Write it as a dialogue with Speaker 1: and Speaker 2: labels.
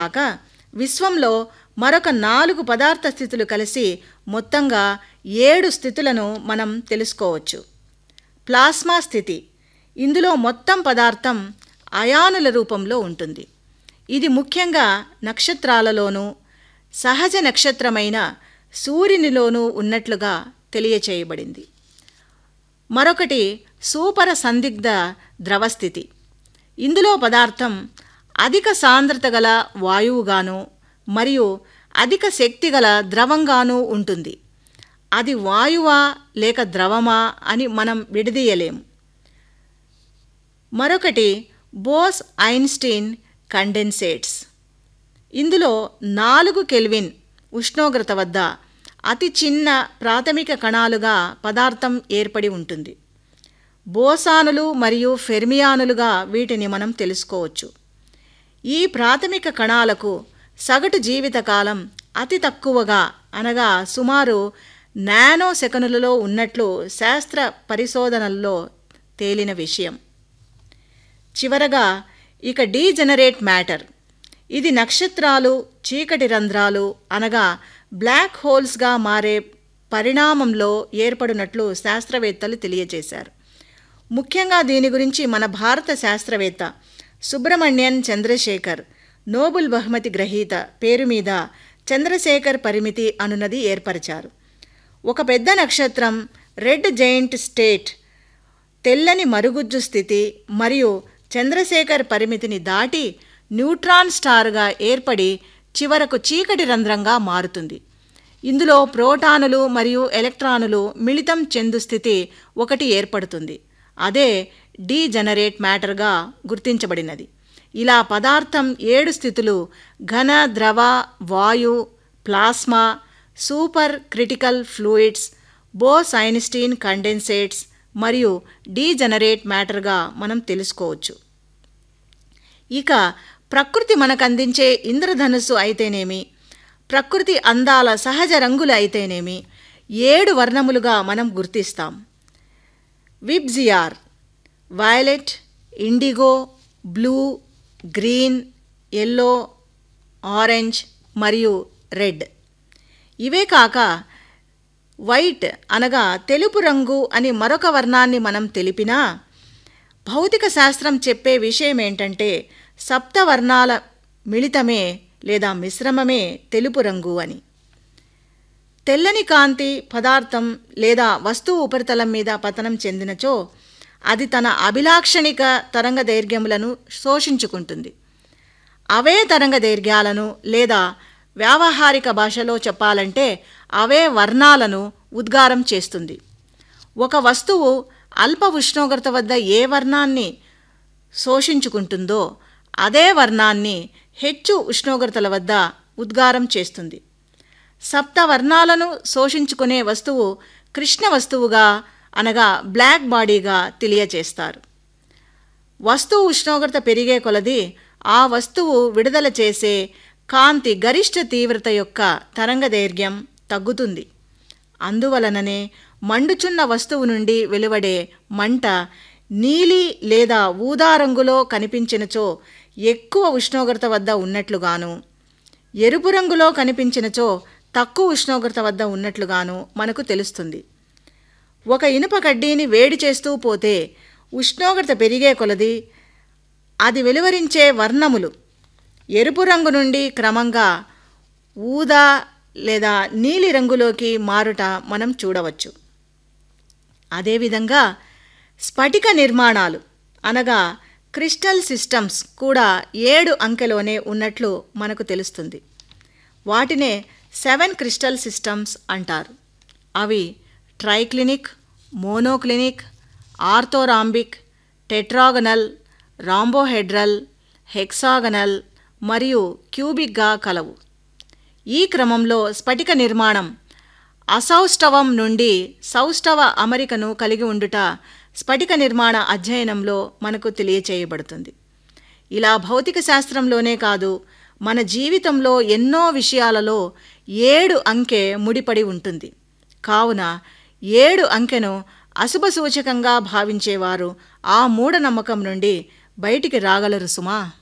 Speaker 1: కాక విశ్వంలో మరొక నాలుగు పదార్థ స్థితులు కలిసి మొత్తంగా ఏడు స్థితులను మనం తెలుసుకోవచ్చు ప్లాస్మా స్థితి ఇందులో మొత్తం పదార్థం అయానుల రూపంలో ఉంటుంది ఇది ముఖ్యంగా నక్షత్రాలలోనూ సహజ నక్షత్రమైన సూర్యునిలోనూ ఉన్నట్లుగా తెలియచేయబడింది మరొకటి సూపర సందిగ్ధ ద్రవస్థితి ఇందులో పదార్థం అధిక సాంద్రత గల వాయువుగాను మరియు అధిక శక్తి గల ద్రవంగాను ఉంటుంది అది వాయువా లేక ద్రవమా అని మనం విడదీయలేము మరొకటి బోస్ ఐన్స్టీన్ కండెన్సేట్స్ ఇందులో నాలుగు కెల్విన్ ఉష్ణోగ్రత వద్ద అతి చిన్న ప్రాథమిక కణాలుగా పదార్థం ఏర్పడి ఉంటుంది బోసానులు మరియు ఫెర్మియానులుగా వీటిని మనం తెలుసుకోవచ్చు ఈ ప్రాథమిక కణాలకు సగటు జీవితకాలం అతి తక్కువగా అనగా సుమారు నానో సెకనులలో ఉన్నట్లు శాస్త్ర పరిశోధనల్లో తేలిన విషయం చివరగా ఇక డీజనరేట్ మ్యాటర్ ఇది నక్షత్రాలు చీకటి రంధ్రాలు అనగా బ్లాక్ హోల్స్గా మారే పరిణామంలో ఏర్పడినట్లు శాస్త్రవేత్తలు తెలియజేశారు ముఖ్యంగా దీని గురించి మన భారత శాస్త్రవేత్త సుబ్రహ్మణ్యన్ చంద్రశేఖర్ నోబెల్ బహుమతి గ్రహీత పేరు మీద చంద్రశేఖర్ పరిమితి అనున్నది ఏర్పరిచారు ఒక పెద్ద నక్షత్రం రెడ్ జైంట్ స్టేట్ తెల్లని మరుగుజ్జు స్థితి మరియు చంద్రశేఖర్ పరిమితిని దాటి న్యూట్రాన్ స్టార్గా ఏర్పడి చివరకు చీకటి రంధ్రంగా మారుతుంది ఇందులో ప్రోటానులు మరియు ఎలక్ట్రానులు మిళితం చెందు స్థితి ఒకటి ఏర్పడుతుంది అదే డీజనరేట్ మ్యాటర్గా గుర్తించబడినది ఇలా పదార్థం ఏడు స్థితులు ఘన ద్రవ వాయు plasma supercritical fluids Bose Einstein condensates మరియు డీజనరేట్ మ్యాటర్గా మనం తెలుసుకోవచ్చు ఇక ప్రకృతి మనకు అందించే ఇంద్రధనుస్సు అయితేనేమి ప్రకృతి అందాల సహజ రంగులు అయితేనేమి ఏడు వర్ణములుగా మనం గుర్తిస్తాం VIBGYOR violet indigo blue green yellow orange మరియు రెడ్ ఇవే కాక వైట్ అనగా తెలుపు రంగు అని మరొక వర్ణాన్ని మనం తెలిపినా భౌతిక శాస్త్రం చెప్పే విషయం ఏంటంటే సప్తవర్ణాల మిళితమే లేదా మిశ్రమమే తెలుపు రంగు అని తెల్లని కాంతి పదార్థం లేదా వస్తువు ఉపరితలం మీద పతనం చెందినచో అది తన అభిలాక్షణిక తరంగ దైర్ఘ్యములను శోషించుకుంటుంది అవే తరంగ దైర్ఘ్యాలను లేదా వ్యావహారిక భాషలో చెప్పాలంటే అవే వర్ణాలను ఉద్గారం చేస్తుంది ఒక వస్తువు అల్ప ఉష్ణోగ్రత వద్ద ఏ వర్ణాన్ని శోషించుకుంటుందో అదే వర్ణాన్ని హెచ్చు ఉష్ణోగ్రతల వద్ద ఉద్గారం చేస్తుంది సప్త వర్ణాలను శోషించుకునే వస్తువు కృష్ణ వస్తువుగా అనగా బ్లాక్ బాడీగా తెలియచేస్తారు వస్తువు ఉష్ణోగ్రత పెరిగే కొలది ఆ వస్తువు విడుదల చేసే కాంతి గరిష్ట తీవ్రత యొక్క తరంగ దైర్ఘ్యం తగ్గుతుంది అందువలననే మండుచున్న వస్తువు నుండి వెలువడే మంట నీలి లేదా ఊదా రంగులో కనిపించినచో ఎక్కువ ఉష్ణోగ్రత వద్ద ఉన్నట్లుగాను ఎరుపు రంగులో కనిపించినచో తక్కువ ఉష్ణోగ్రత వద్ద ఉన్నట్లుగాను మనకు తెలుస్తుంది ఒక ఇనుప కడ్డీని వేడి చేస్తూ పోతే ఉష్ణోగ్రత పెరిగే కొలది అది వెలువరించే వర్ణములు ఎరుపు రంగు నుండి క్రమంగా ఊదా లేదా నీలి రంగులోకి మారుట మనం చూడవచ్చు అదేవిధంగా స్ఫటిక నిర్మాణాలు అనగా క్రిస్టల్ సిస్టమ్స్ కూడా ఏడు అంకెలోనే ఉన్నట్లు మనకు తెలుస్తుంది వాటినే సెవెన్ క్రిస్టల్ సిస్టమ్స్ అంటారు అవి ట్రైక్లినిక్ మోనోక్లినిక్ ఆర్థోరాంబిక్ టెట్రాగనల్ రాంబోహెడ్రల్ హెక్సాగనల్ మరియు క్యూబిక్గా కలవు ఈ క్రమంలో స్ఫటిక నిర్మాణం అసౌష్టవం నుండి సౌష్టవ అమరికను కలిగి ఉండుట స్ఫటిక నిర్మాణ అధ్యయనంలో మనకు తెలియచేయబడుతుంది ఇలా భౌతిక శాస్త్రంలోనే కాదు మన జీవితంలో ఎన్నో విషయాలలో ఏడు అంకె ముడిపడి ఉంటుంది కావున ఏడు అంకెను అశుభ సూచకంగా భావించేవారు ఆ మూఢనమ్మకం నుండి బయటికి రాగలరు సుమా